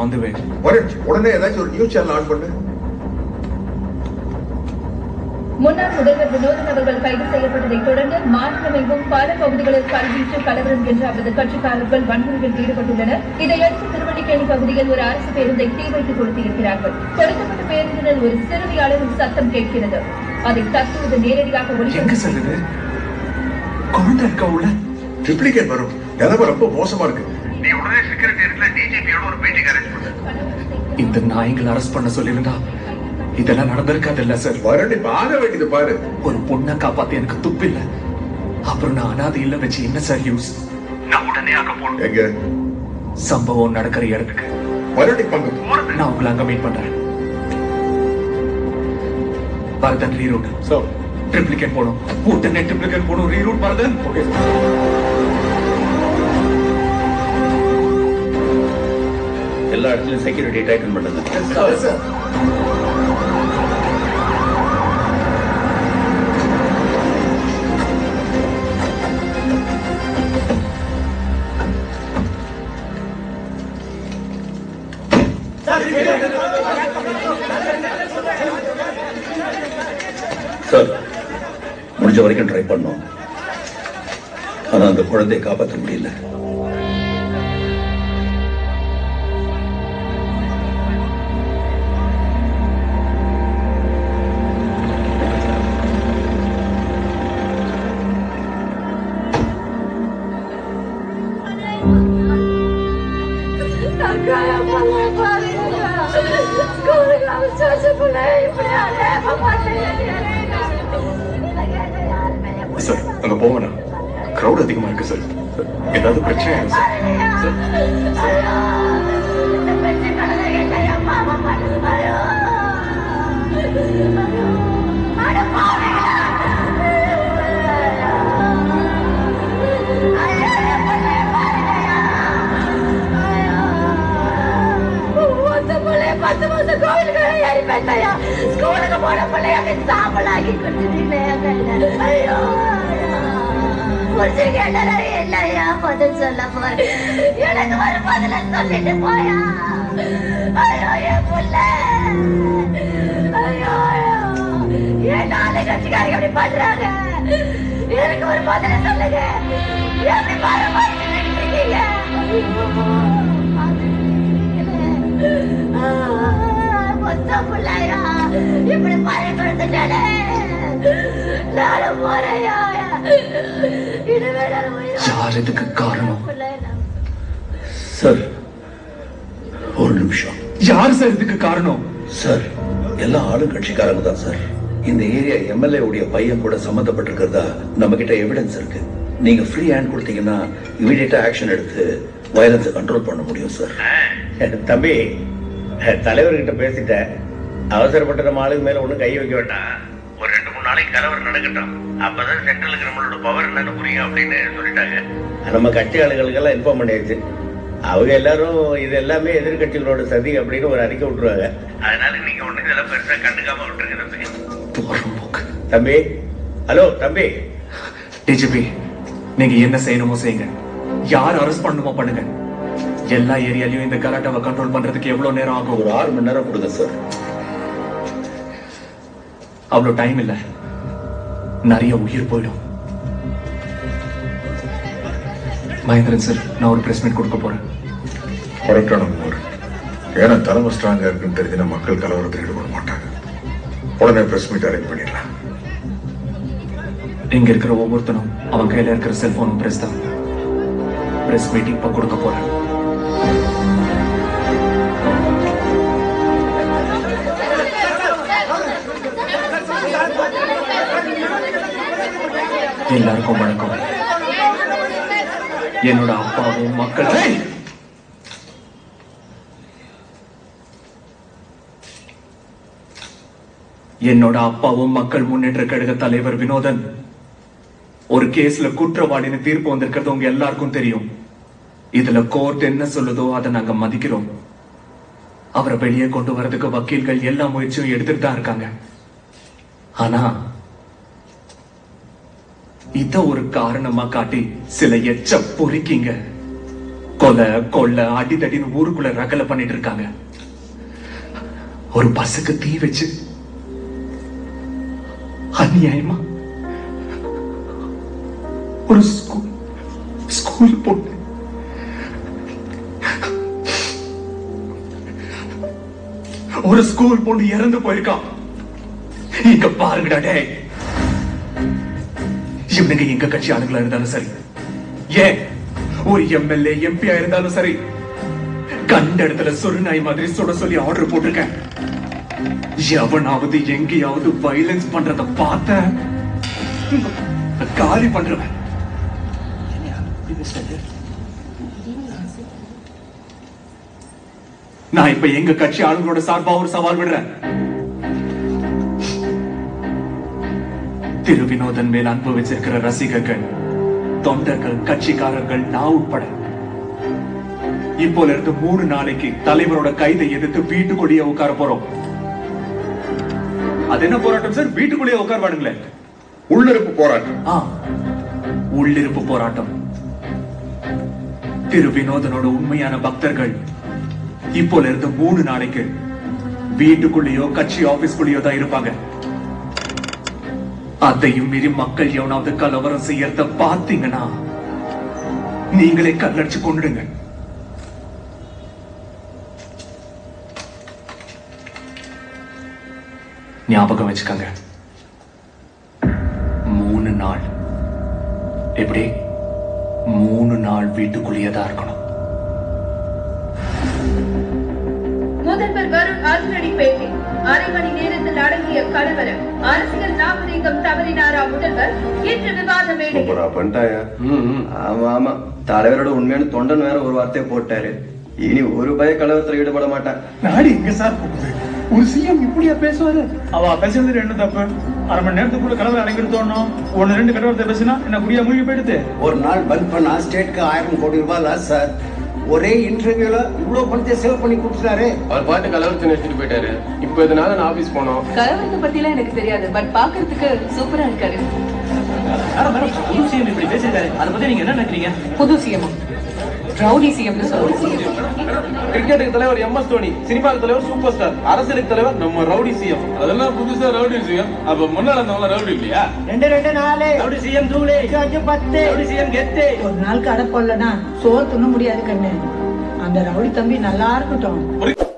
On the வே வரேன் உடனே ஏதாச்சும் ஒரு நியூஸ் சேனல் ஆன் பண்ணு முன்னாள் முதல்வர் வினோதன் அவர்கள் கைது செய்யப்பட்டதைத் தொடர்ந்து மாநிலமெங்கும் பல பகுதிகளில் கல்வீச்சு கலவரம் என்ற அவரது கட்சிக்காரர்கள் வன்முறையில் ஈடுபட்டுள்ளனர் இதையடுத்து திருவள்ளிக்கேணி பகுதியில் ஒரு அரசு பேருந்தை தீ வைத்து கொடுத்திருக்கிறார்கள் கொடுக்கப்பட்ட பேருந்தினர் ஒரு சிறுமியாளரும் சத்தம் கேட்கிறது அதை தற்போது நேரடியாக எங்க ஒளிபரப்பு சார் இது குழந்தை இருக்கா உள்ள ட்ரிப்ளிகேட் வரும் நிலைமை ரொம்ப மோசமா இருக்கு நீ உடனே செக்ரட்டரியேட்ல டிஜிபியோட ஒரு மீட்டிங் அரேஞ்ச் பண்ணு இந்த நாய்களை அரெஸ்ட் பண்ண சொல்லியிருந்தா இதெல்லாம் நடந்திருக்காது இல்ல சார் வரேன் இப்ப ஆக வேண்டியது பாரு ஒரு பொண்ணை காப்பாத்தி எனக்கு துப்பு இல்ல அப்புறம் நான் அனாதை இல்ல வச்சு என்ன சார் யூஸ் நான் உடனே அங்க போகணும் எங்க சம்பவம் நடக்கிற இடத்துக்கு மறுபடியும் பங்கு போறது நான் உங்களை அங்க மீட் பண்றேன் பரதன் ரீரூட் சோ ட்ரிப்ளிகேட் போகணும் உடனே ட்ரிப்ளிகேட் போகணும் ரீரூட் பரதன் ஓகே எல்லா இடத்துலயும் செக்யூரிட்டி டைட்டன் பண்ணுங்க சார் சார் முடிஞ்ச வரைக்கும் ட்ரை பண்ணோம் ஆனா அந்த குழந்தையை காப்பாற்ற முடியல சார் அங்க போவேனா கிரௌட் அதிகமா இருக்கு சார் ஏதாவது பிரச்சனை ஆயிடும் சார் சார் பத்து மாசம் கோவிலுக்கு ஏறி போயிட்டாயா ஸ்கூலுக்கு போன பிள்ளைய அப்படி சாம்பலாக்கி கொடுத்துட்டீங்களே ஐயோ புரிஞ்சு கேட்டா இல்லையா பதில் சொல்ல போற எனக்கு ஒரு பதில சொல்லிட்டு போயா ஐயோ என் புள்ள ஐயோ ஐயோ ஏன் நாலு கட்சிக்காரங்க அப்படி பண்றாங்க எனக்கு ஒரு பதில சொல்லுங்க எப்படி பாரு இருக்கீங்க மொத்த பிள்ளையா இப்படி பறி கொடுத்துட்டாலே நானும் போறையா இனிமே நான் உயிரோட யார் இதுக்கு காரணம் பிள்ளையா சார் ஒரு நிமிஷம் யார் சார் இதுக்கு காரணம் சார் எல்லா ஆளும் கட்சிக்காரங்க தான் சார் இந்த ஏரியா எம்எல்ஏ உடைய பையன் கூட சம்பந்தப்பட்டிருக்கிறதா நம்ம கிட்ட எவிடன்ஸ் இருக்கு நீங்க ஃப்ரீ ஹேண்ட் கொடுத்தீங்கன்னா இமீடியட்டா ஆக்ஷன் எடுத்து வயலன்ஸை கண்ட்ரோல் பண்ண முடியும் சார் தம்பி தலைவர்கிட்ட பேசிட்டேன் அவசரப்பட்ட நம்ம ஆளுக்கு மேல ஒண்ணும் கை வைக்க வேண்டாம் ஒரு ரெண்டு மூணு நாளைக்கு கலவரம் நடக்கட்டும் அப்பதான் சென்ட்ரலுக்கு நம்மளோட பவர் என்னன்னு புரியும் அப்படின்னு சொல்லிட்டாங்க நம்ம கட்சி ஆளுகளுக்கெல்லாம் இன்ஃபார்ம் பண்ணியாச்சு அவங்க எல்லாரும் இது எல்லாமே எதிர்கட்சிகளோட சதி அப்படின்னு ஒரு அறிக்கை விட்டுருவாங்க அதனால நீங்க ஒண்ணு இதெல்லாம் பெருசா கண்டுக்காம விட்டுருங்க தம்பி போறோம் போக்கு தம்பி ஹலோ தம்பி டிஜிபி நீங்க என்ன செய்யணுமோ செய்யுங்க யார் அரெஸ்ட் பண்ணணுமோ பண்ணுங்க எல்லா ஏரியாலயும் இந்த கலாட்டாவை கண்ட்ரோல் பண்றதுக்கு எவ்வளவு நேரம் ஆகும் ஒரு ஆறு மணி நேரம் கொடுங்க சார் அவ்வளவு டைம் இல்ல நிறைய உயிர் போயிடும் மகேந்திரன் சார் நான் ஒரு பிரஸ் மீட் கொடுக்க போறேன் கரெக்டான ஊர் ஏன்னா தலைமை ஸ்ட்ராங்கா இருக்குன்னு தெரிஞ்சுனா மக்கள் கலவரத்தில் ஈடுபட மாட்டாங்க உடனே பிரஸ் மீட் அரேஞ்ச் பண்ணிடலாம் இங்க இருக்கிற ஒவ்வொருத்தனும் அவன் கையில இருக்கிற செல்போனும் பிரஸ் தான் பிரஸ் மீட்டிங் இப்ப கொடுக்க போறேன் எல்லாருக்கும் வணக்கம் என்னோட அப்பாவும் மக்கள் ஏய்! என்னோட அப்பாவும் மக்கள் முன்னேற்ற கழக தலைவர் வினோதன் ஒரு கேஸ்ல குற்றவாளின்னு தீர்ப்பு வந்திருக்கிறது உங்க எல்லாருக்கும் தெரியும் இதுல கோர்ட் என்ன சொல்லுதோ அதை நாங்க மதிக்கிறோம் அவரை வெளியே கொண்டு வரதுக்கு வக்கீல்கள் எல்லா முயற்சியும் எடுத்துட்டு தான் இருக்காங்க ஆனா இத ஒரு காரணமா காட்டி சில எச்ச பொறுக்கிங்க கொலை கொள்ளை அடிதடின்னு ஊருக்குள்ள ரகலை பண்ணிட்டு இருக்காங்க ஒரு பஸ்ஸுக்கு தீ வச்சு அநியாயமா ஒரு ஸ்கூல் ஸ்கூல் பொண்ணு ஒரு ஸ்கூல் பொண்ணு இறந்து போயிருக்கான் இங்க பாருங்கடா டேய் இவனுங்க எங்க கட்சி ஆளுங்களா இருந்தாலும் சரி ஏன் ஒரு எம்எல்ஏ எம்பியா இருந்தாலும் சரி கண்ட இடத்துல சொருநாய் மாதிரி சுட சொல்லி ஆர்டர் போட்டிருக்கேன் எவனாவது எங்கேயாவது வயலன்ஸ் பண்றத பார்த்த காலி பண்றவன் நான் இப்ப எங்க கட்சி ஆளுங்களோட சார்பா ஒரு சவால் விடுறேன் திரு வினோதன் மேல் அன்பு வச்சிருக்கிற ரசிகர்கள் தொண்டர்கள் கட்சிக்காரர்கள் நான் உட்பட இப்போல இருந்து மூணு நாளைக்கு தலைவரோட கைதை எதிர்த்து வீட்டுக்குள்ளேயே உட்கார போறோம் அது என்ன போராட்டம் சார் வீட்டுக்குள்ளேயே உட்காருவானுங்களே உள்ளிருப்பு போராட்டம் ஆ உள்ளிருப்பு போராட்டம் திரு வினோதனோட உண்மையான பக்தர்கள் இப்போல இருந்து மூணு நாளைக்கு வீட்டுக்குள்ளேயோ கட்சி ஆபீஸ்க்குள்ளேயோ தான் இருப்பாங்க அதையும் மீறி மக்கள் எவனாவது கலவரம் செய்யறத பாத்தீங்கன்னா நீங்களே கல்லடிச்சு கொண்டுடுங்க ஞாபகம் வச்சுக்கோங்க மூணு நாள் எப்படி மூணு நாள் வீட்டுக்குள்ளேயே தான் இருக்கணும் முதல்வர் வருண் அதிரடி பேட்டி அரை மணி நேரத்தில் அடங்கிய கலவரம் அரசியல் நாகரீகம் தவறினாரா முதல்வர் இன்று விவாத மேடையில் சூப்பரா பண்ணிட்டாயா ஆமா ஆமா தலைவரோட உண்மையான தொண்டன் வேற ஒரு வார்த்தையை போட்டாரு இனி ஒரு பய கலவரத்துல ஈடுபட மாட்டான் நாடு எங்க சார் போகுது ஒரு சிஎம் இப்படியா பேசுவாரு அவ பேசுறது என்ன தப்பு அரை மணி நேரத்துக்குள்ள கலவரம் அடங்கிருத்தோணும் ஒன்னு ரெண்டு கலவரத்தை பேசினா என்ன குடியா மூழ்கி போயிடுது ஒரு நாள் பல்ப் பண்ணா ஸ்டேட்க்கு ஆயிரம் கோடி ரூபாய் லாஸ் சார் ஒரே இன்டர்வியூல இவ்வளவு பணத்தை சேவ் பண்ணி கொடுத்துட்டாரு அவர் பாட்டு கலவரத்தை நிறுத்திட்டு போயிட்டாரு இப்போ இதனால நான் ஆபீஸ் போனோம் கலவரத்தை பத்திலாம் எனக்கு தெரியாது பட் பாக்குறதுக்கு சூப்பரா இருக்காரு புது சிஎம் இப்படி பேசிருக்காரு அதை பத்தி நீங்க என்ன நினைக்கிறீங்க புது சிஎம் ரவுடி சிஎம்னு சொல்லுங்க கிரிக்கெட்டுக்கு தலைவர் எம் எஸ் தோனி சினிமாக்கு தலைவர் சூப்பர் ஸ்டார் அரசியலுக்கு தலைவர் நம்ம ரவுடி சிஎம் அதெல்லாம் புதுசா ரவுடி சிஎம் அப்ப முன்னால இருந்தவங்க ரவுடி இல்லையா ரெண்டு ரெண்டு நாலு ரவுடி சிஎம் தூளே அஞ்சு பத்து ரவுடி சிஎம் கெத்து ஒரு நாள் கடை போடலனா சோறு துண்ண முடியாது கண்ணு அந்த ரவுடி தம்பி நல்லா இருக்கட்டும்